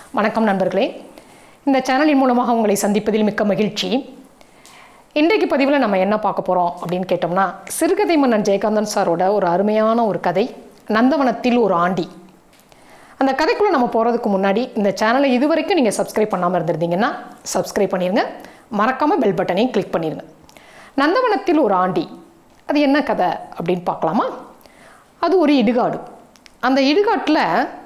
வணக்கம் நண்பர்களே இந்த சேனலின் மூலமாக உங்களை சந்திப்பதில் மிக்க மகிழ்ச்சி இன்றைக்கு பதிவில் நம்ம என்ன பார்க்க போகிறோம் அப்படின்னு கேட்டோம்னா சிறுகதை மன்னன் ஜெயகாந்தன் சாரோட ஒரு அருமையான ஒரு கதை நந்தவனத்தில் ஒரு ஆண்டி அந்த கதைக்குள்ளே நம்ம போகிறதுக்கு முன்னாடி இந்த சேனலை இது வரைக்கும் நீங்கள் சப்ஸ்கிரைப் பண்ணாமல் இருந்திருந்தீங்கன்னா சப்ஸ்கிரைப் பண்ணிடுங்க மறக்காமல் பெல் பட்டனையும் கிளிக் பண்ணிடுங்க நந்தவனத்தில் ஒரு ஆண்டி அது என்ன கதை அப்படின்னு பார்க்கலாமா அது ஒரு இடுகாடு அந்த இடுகாட்டில்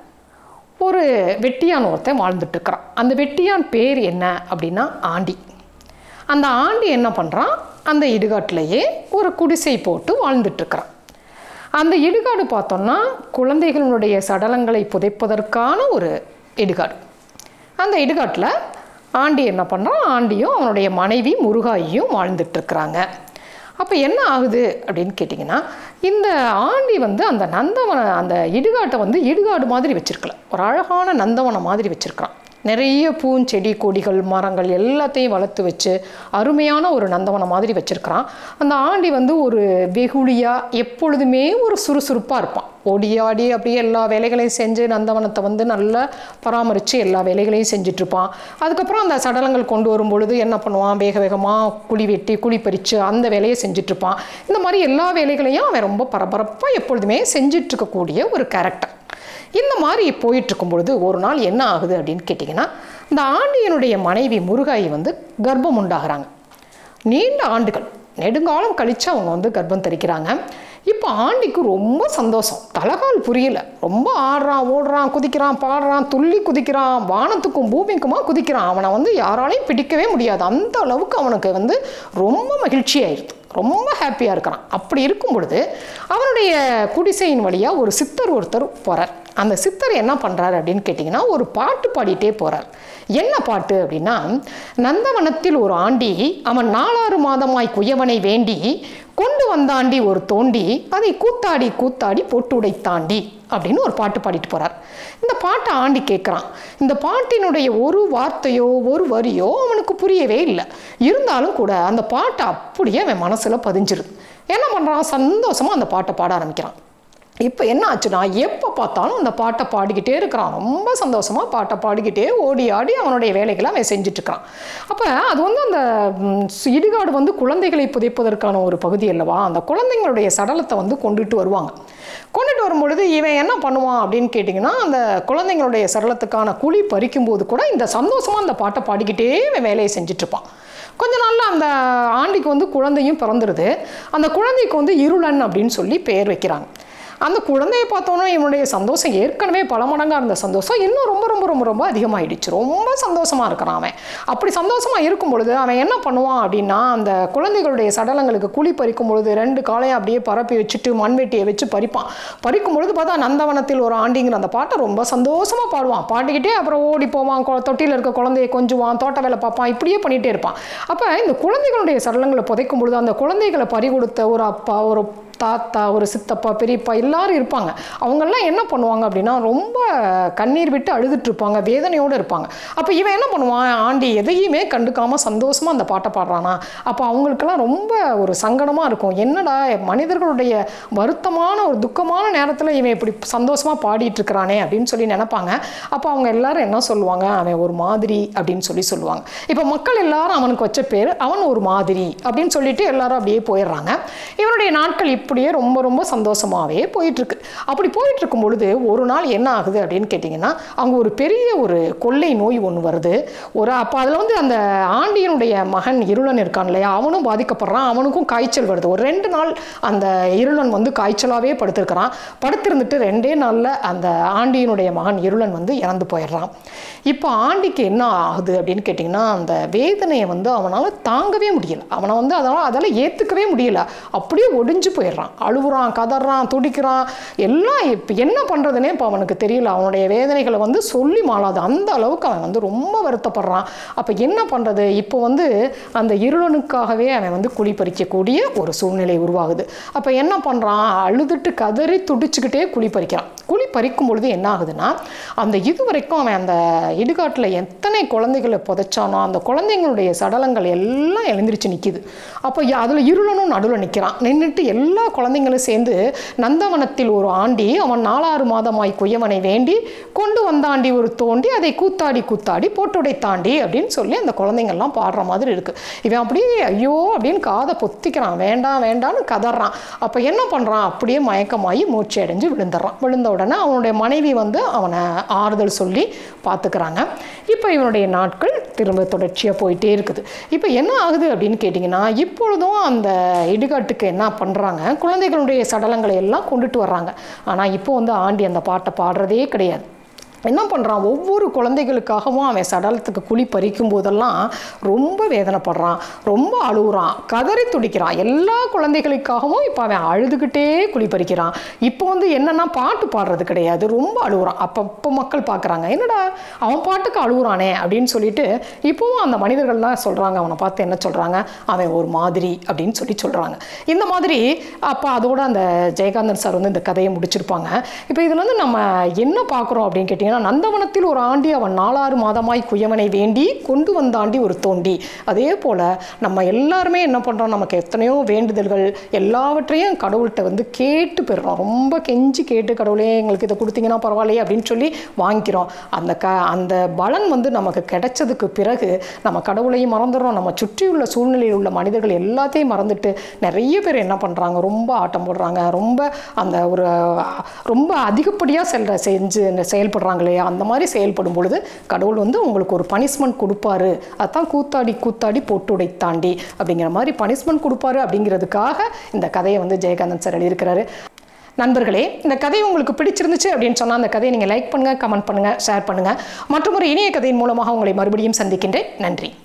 ஒரு வெட்டியான் ஒருத்தன் வாழ்ந்துட்டுருக்கிறான் அந்த வெட்டியான் பேர் என்ன அப்படின்னா ஆண்டி அந்த ஆண்டி என்ன பண்ணுறான் அந்த இடுகாட்டிலேயே ஒரு குடிசை போட்டு வாழ்ந்துட்டுருக்கிறான் அந்த இடுகாடு பார்த்தோம்னா குழந்தைகளுடைய சடலங்களை புதைப்பதற்கான ஒரு இடுகாடு அந்த இடுகாட்டில் ஆண்டி என்ன பண்ணுறான் ஆண்டியும் அவனுடைய மனைவி முருகாயியும் வாழ்ந்துட்டுருக்குறாங்க அப்போ என்ன ஆகுது அப்படின்னு கேட்டிங்கன்னா இந்த ஆண்டி வந்து அந்த நந்தவன அந்த இடுகாட்டை வந்து இடுகாடு மாதிரி வச்சிருக்கல ஒரு அழகான நந்தவனம் மாதிரி வச்சிருக்கிறான் நிறைய பூஞ்செடி கொடிகள் மரங்கள் எல்லாத்தையும் வளர்த்து வச்சு அருமையான ஒரு நந்தவனம் மாதிரி வச்சுருக்கிறான் அந்த ஆண்டி வந்து ஒரு வெகுளியாக எப்பொழுதுமே ஒரு சுறுசுறுப்பாக இருப்பான் ஓடி ஆடி அப்படியே எல்லா வேலைகளையும் செஞ்சு நந்தவனத்தை வந்து நல்லா பராமரித்து எல்லா வேலைகளையும் செஞ்சிட்ருப்பான் அதுக்கப்புறம் அந்த சடலங்கள் கொண்டு வரும் பொழுது என்ன பண்ணுவான் வேக வேகமாக குழி வெட்டி குழி பறித்து அந்த வேலையை செஞ்சிட்ருப்பான் இந்த மாதிரி எல்லா வேலைகளையும் அவன் ரொம்ப பரபரப்பாக எப்பொழுதுமே செஞ்சிட்ருக்கக்கூடிய ஒரு கேரக்டர் இந்த மாதிரி போயிட்டுருக்கும் பொழுது ஒரு நாள் என்ன ஆகுது அப்படின்னு கேட்டிங்கன்னா இந்த ஆண்டியனுடைய மனைவி முருகாயி வந்து கர்ப்பம் உண்டாகிறாங்க நீண்ட ஆண்டுகள் நெடுங்காலம் கழித்து அவங்க வந்து கர்ப்பம் தரிக்கிறாங்க இப்போ ஆண்டிக்கு ரொம்ப சந்தோஷம் தலகால் புரியல ரொம்ப ஆடுறான் ஓடுறான் குதிக்கிறான் பாடுறான் துள்ளி குதிக்கிறான் வானத்துக்கும் பூமிக்குமா குதிக்கிறான் அவனை வந்து யாராலையும் பிடிக்கவே முடியாது அந்த அளவுக்கு அவனுக்கு வந்து ரொம்ப மகிழ்ச்சி ஆயிடுது ரொம்ப ஹாப்பியாக இருக்கிறான் அப்படி இருக்கும் பொழுது அவனுடைய குடிசையின் வழியாக ஒரு சித்தர் ஒருத்தர் போகிறார் அந்த சித்தர் என்ன பண்ணுறாரு அப்படின்னு கேட்டிங்கன்னா ஒரு பாட்டு பாடிட்டே போகிறார் என்ன பாட்டு அப்படின்னா நந்தவனத்தில் ஒரு ஆண்டி அவன் நாலாறு மாதமாய் குயவனை வேண்டி கொண்டு வந்தாண்டி ஒரு தோண்டி அதை கூத்தாடி கூத்தாடி போட்டு உடைத்தாண்டி அப்படின்னு ஒரு பாட்டு பாடிட்டு போகிறார் இந்த பாட்டை ஆண்டி கேட்குறான் இந்த பாட்டினுடைய ஒரு வார்த்தையோ ஒரு வரியோ அவனுக்கு புரியவே இல்லை இருந்தாலும் கூட அந்த பாட்டை அப்படியே அவன் மனசில் பதிஞ்சிருது என்ன பண்ணுறான் சந்தோஷமாக அந்த பாட்டை பாட ஆரம்பிக்கிறான் இப்போ என்ன ஆச்சுன்னா எப்போ பார்த்தாலும் அந்த பாட்டை பாடிக்கிட்டே இருக்கிறான் ரொம்ப சந்தோஷமாக பாட்டை பாடிக்கிட்டே ஓடி ஆடி அவனுடைய வேலைகளை அவன் செஞ்சிட்ருக்கிறான் அப்போ அது வந்து அந்த ம், இடுகாடு வந்து குழந்தைகளை புதைப்பதற்கான ஒரு பகுதி அல்லவா அந்த குழந்தைங்களுடைய சடலத்தை வந்து கொண்டுட்டு வருவாங்க கொண்டுட்டு வரும்பொழுது இவன் என்ன பண்ணுவான் அப்படின்னு கேட்டிங்கன்னா அந்த குழந்தைங்களுடைய சடலத்துக்கான குழி பறிக்கும்போது கூட இந்த சந்தோஷமாக அந்த பாட்டை பாடிக்கிட்டே இவன் வேலையை செஞ்சிட்ருப்பான் கொஞ்ச நாளில் அந்த ஆண்டிக்கு வந்து குழந்தையும் பிறந்துருது அந்த குழந்தைக்கு வந்து இருளன் அப்படின்னு சொல்லி பெயர் வைக்கிறாங்க அந்த குழந்தையை பார்த்தோன்னா இவனுடைய சந்தோஷம் ஏற்கனவே பல மடங்காக இருந்த சந்தோஷம் இன்னும் ரொம்ப ரொம்ப ரொம்ப ரொம்ப அதிகமாகிடுச்சு ரொம்ப சந்தோஷமாக இருக்கிறான் அவன் அப்படி சந்தோஷமாக இருக்கும் பொழுது அவன் என்ன பண்ணுவான் அப்படின்னா அந்த குழந்தைகளுடைய சடலங்களுக்கு குழி பறிக்கும் பொழுது ரெண்டு காலையும் அப்படியே பரப்பி வச்சுட்டு மண்வெட்டியை வச்சு பறிப்பான் பறிக்கும் பொழுது பார்த்தா நந்தவனத்தில் ஒரு ஆண்டிங்கிற அந்த பாட்டை ரொம்ப சந்தோஷமாக பாடுவான் பாடிக்கிட்டே அப்புறம் ஓடி போவான் கொ- தொட்டியில் இருக்க குழந்தையை கொஞ்சுவான் தோட்ட வேலை பார்ப்பான் இப்படியே பண்ணிகிட்டே இருப்பான் அப்போ இந்த குழந்தைகளுடைய சடலங்களை புதைக்கும் பொழுது அந்த குழந்தைகளை பறி கொடுத்த ஒரு அப்பா ஒரு தாத்தா ஒரு சித்தப்பா பெரியப்பா எல்லாரும் இருப்பாங்க அவங்கெல்லாம் என்ன பண்ணுவாங்க அப்படின்னா ரொம்ப கண்ணீர் விட்டு அழுதுட்டு இருப்பாங்க வேதனையோடு இருப்பாங்க அப்போ இவன் என்ன பண்ணுவான் ஆண்டி எதையுமே கண்டுக்காமல் சந்தோஷமாக அந்த பாட்டை பாடுறானா அப்போ அவங்களுக்கெல்லாம் ரொம்ப ஒரு சங்கடமாக இருக்கும் என்னடா மனிதர்களுடைய வருத்தமான ஒரு துக்கமான நேரத்தில் இவன் இப்படி சந்தோஷமாக பாடிட்டு இருக்கிறானே அப்படின்னு சொல்லி நினைப்பாங்க அப்போ அவங்க எல்லாரும் என்ன சொல்லுவாங்க அவன் ஒரு மாதிரி அப்படின்னு சொல்லி சொல்லுவாங்க இப்போ மக்கள் எல்லாரும் அவனுக்கு வச்ச பேர் அவன் ஒரு மாதிரி அப்படின்னு சொல்லிட்டு எல்லாரும் அப்படியே போயிடுறாங்க இவனுடைய நாட்கள் இப்படியே ரொம்ப ரொம்ப சந்தோஷமாகவே போயிட்டுருக்கு அப்படி போயிட்டு இருக்கும் பொழுது ஒரு நாள் என்ன ஆகுது அப்படின்னு கேட்டிங்கன்னா அங்கே ஒரு பெரிய ஒரு கொள்ளை நோய் ஒன்று வருது ஒரு அப்போ அதில் வந்து அந்த ஆண்டியனுடைய மகன் இருளன் இருக்கான் இல்லையா அவனும் பாதிக்கப்படுறான் அவனுக்கும் காய்ச்சல் வருது ஒரு ரெண்டு நாள் அந்த இருளன் வந்து காய்ச்சலாகவே படுத்திருக்கிறான் படுத்திருந்துட்டு ரெண்டே நாளில் அந்த ஆண்டியனுடைய மகன் இருளன் வந்து இறந்து போயிடுறான் இப்போ ஆண்டிக்கு என்ன ஆகுது அப்படின்னு கேட்டிங்கன்னா அந்த வேதனையை வந்து அவனால் தாங்கவே முடியல அவனை வந்து அதனால் அதால் ஏற்றுக்கவே முடியல அப்படியே ஒடிஞ்சு போயிடுறான் அழுகுறான் கதறான் துடிக்கிறான் எல்லாம் இப்போ என்ன பண்ணுறதுனே இப்போ அவனுக்கு தெரியல அவனுடைய வேதனைகளை வந்து சொல்லி மாளாது அந்த அளவுக்கு அவன் வந்து ரொம்ப வருத்தப்படுறான் அப்போ என்ன பண்ணுறது இப்போ வந்து அந்த இருளனுக்காகவே அவன் வந்து குழி பறிக்கக்கூடிய ஒரு சூழ்நிலை உருவாகுது அப்போ என்ன பண்ணுறான் அழுதுட்டு கதறி துடிச்சுக்கிட்டே குழி பறிக்கிறான் குழி பறிக்கும் பொழுது என்ன ஆகுதுன்னா அந்த இது வரைக்கும் அவன் அந்த இடுகாட்டில் எத்தனை குழந்தைகளை புதைச்சானோ அந்த குழந்தைங்களுடைய சடலங்கள் எல்லாம் எழுந்திரிச்சு நிற்கிது அப்போ அதில் இருளனும் நடுவில் நிற்கிறான் நின்றுட்டு எல்லா குழந்தைங்களும் சேர்ந்து நந்தவனத்தில் ஒரு ஆண்டி அவன் நாலாறு மாதமாய் குயவனை வேண்டி கொண்டு வந்தாண்டி ஒரு தோண்டி அதை கூத்தாடி கூத்தாடி போட்டுடை தாண்டி அப்படின்னு சொல்லி அந்த குழந்தைங்கள்லாம் பாடுற மாதிரி இருக்குது இவன் அப்படியே ஐயோ அப்படின்னு காதை பொத்திக்கிறான் வேண்டாம் வேண்டாம்னு கதறான் அப்போ என்ன பண்ணுறான் அப்படியே மயக்கமாகி மூச்சு அடைஞ்சு விழுந்துடுறான் விழுந்த உடனே அவனுடைய மனைவி வந்து அவனை ஆறுதல் சொல்லி பார்த்துக்கிறாங்க இப்போ இவனுடைய நாட்கள் திரும்ப தொடர்ச்சியாக போயிட்டே இருக்குது இப்போ என்ன ஆகுது அப்படின்னு கேட்டிங்கன்னா இப்பொழுதும் அந்த இடுகாட்டுக்கு என்ன பண்ணுறாங்க குழந்தைகளுடைய சடலங்களை எல்லாம் கொண்டுட்டு வர்றாங்க ஆனால் இப்போ வந்து ஆண்டி அந்த பாட்டை பாடுறதே கிடையாது என்ன பண்ணுறான் ஒவ்வொரு குழந்தைகளுக்காகவும் அவன் சடலத்துக்கு குழி பறிக்கும் போதெல்லாம் ரொம்ப வேதனைப்படுறான் ரொம்ப அழுகுறான் கதறி துடிக்கிறான் எல்லா குழந்தைகளுக்காகவும் இப்போ அவன் அழுதுகிட்டே குழி பறிக்கிறான் இப்போ வந்து என்னென்னா பாட்டு பாடுறது கிடையாது ரொம்ப அழுகுறான் அப்போ இப்போ மக்கள் பார்க்குறாங்க என்னடா அவன் பாட்டுக்கு அழுகுறானே அப்படின்னு சொல்லிட்டு இப்போவும் அந்த மனிதர்கள்லாம் சொல்கிறாங்க அவனை பார்த்து என்ன சொல்கிறாங்க அவன் ஒரு மாதிரி அப்படின்னு சொல்லி சொல்கிறாங்க இந்த மாதிரி அப்போ அதோட அந்த ஜெயகாந்தன் சார் வந்து இந்த கதையை முடிச்சிருப்பாங்க இப்போ இதில் வந்து நம்ம என்ன பார்க்குறோம் அப்படின்னு கேட்டிங்கன்னா ஏன்னா நந்தவனத்தில் ஒரு ஆண்டி அவன் நாலாறு மாதமாய் குயவனை வேண்டி கொண்டு வந்தாண்டி ஒரு தோண்டி அதே போல் நம்ம எல்லாருமே என்ன பண்ணுறோம் நமக்கு எத்தனையோ வேண்டுதல்கள் எல்லாவற்றையும் கடவுள்கிட்ட வந்து கேட்டு பெறுறோம் ரொம்ப கெஞ்சி கேட்டு கடவுளே எங்களுக்கு இதை கொடுத்தீங்கன்னா பரவாயில்லையே அப்படின்னு சொல்லி வாங்கிக்கிறோம் அந்த க அந்த பலன் வந்து நமக்கு கிடைச்சதுக்கு பிறகு நம்ம கடவுளையும் மறந்துடுறோம் நம்ம சுற்றியுள்ள சூழ்நிலையில் உள்ள மனிதர்கள் எல்லாத்தையும் மறந்துட்டு நிறைய பேர் என்ன பண்ணுறாங்க ரொம்ப ஆட்டம் போடுறாங்க ரொம்ப அந்த ஒரு ரொம்ப அதிகப்படியாக செல்ற செஞ்சு செயல்படுறாங்க இல்லையா அந்த மாதிரி செயல்படும் பொழுது கடவுள் வந்து உங்களுக்கு ஒரு பனிஷ்மெண்ட் கொடுப்பாரு அதான் கூத்தாடி கூத்தாடி போட்டுடை தாண்டி அப்படிங்கிற மாதிரி பனிஷ்மெண்ட் கொடுப்பாரு அப்படிங்கிறதுக்காக இந்த கதையை வந்து ஜெயகாந்தன் சார் எழுதியிருக்கிறாரு நண்பர்களே இந்த கதை உங்களுக்கு பிடிச்சிருந்துச்சு அப்படின்னு சொன்னால் அந்த கதையை நீங்கள் லைக் பண்ணுங்கள் கமெண்ட் பண்ணுங்கள் ஷேர் பண்ணுங்கள் மற்றும் ஒரு இணைய கதையின் மூலமாக உங்களை மறுபடியும் சந்திக்கின்றேன் நன்றி